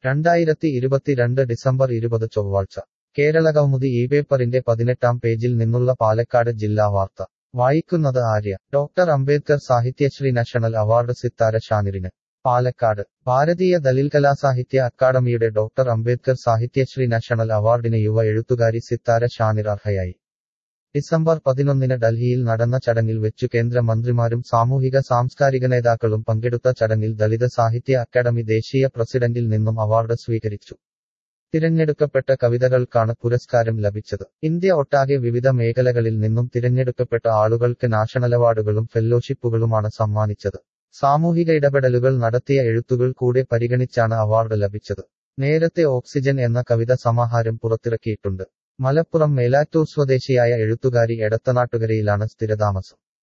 രണ്ടായിരത്തി ഇരുപത്തിരണ്ട് ഡിസംബർ ഇരുപത് ചൊവ്വാഴ്ച കേരള കൗമുദി ഈ പേപ്പറിന്റെ പതിനെട്ടാം പേജിൽ നിന്നുള്ള പാലക്കാട് ജില്ലാ വാർത്ത വായിക്കുന്നത് Arya doctor Ambedkar Sahityashree national award Sithara ഷാനിറിന് പാലക്കാട് ഭാരതീയ ദലിൽ കലാസാഹിത്യ അക്കാദമിയുടെ ഡോക്ടർ അംബേദ്കർ സാഹിത്യശ്രീ നാഷണൽ അവാർഡിന് യുവ എഴുത്തുകാരി സിത്താര ഷാനിർ അർഹയായി ഡിസംബർ പതിനൊന്നിന് ഡൽഹിയിൽ നടന്ന ചടങ്ങിൽ വെച്ചു കേന്ദ്ര മന്ത്രിമാരും സാമൂഹിക സാംസ്കാരിക നേതാക്കളും പങ്കെടുത്ത ചടങ്ങിൽ ദളിത് സാഹിത്യ അക്കാദമി ദേശീയ പ്രസിഡന്റിൽ നിന്നും അവാർഡ് സ്വീകരിച്ചു തിരഞ്ഞെടുക്കപ്പെട്ട കവിതകൾക്കാണ് പുരസ്കാരം ലഭിച്ചത് ഇന്ത്യ ഒട്ടാകെ വിവിധ മേഖലകളിൽ നിന്നും തിരഞ്ഞെടുക്കപ്പെട്ട ആളുകൾക്ക് നാഷണൽ അവാർഡുകളും ഫെല്ലോഷിപ്പുകളുമാണ് സമ്മാനിച്ചത് സാമൂഹിക ഇടപെടലുകൾ നടത്തിയ എഴുത്തുകൾ കൂടെ പരിഗണിച്ചാണ് അവാർഡ് ലഭിച്ചത് നേരത്തെ ഓക്സിജൻ എന്ന കവിത സമാഹാരം പുറത്തിറക്കിയിട്ടുണ്ട് മലപ്പുറം മേലാറ്റൂർ സ്വദേശിയായ എഴുത്തുകാരി എടത്തനാട്ടുകരയിലാണ് സ്ഥിരതാമസം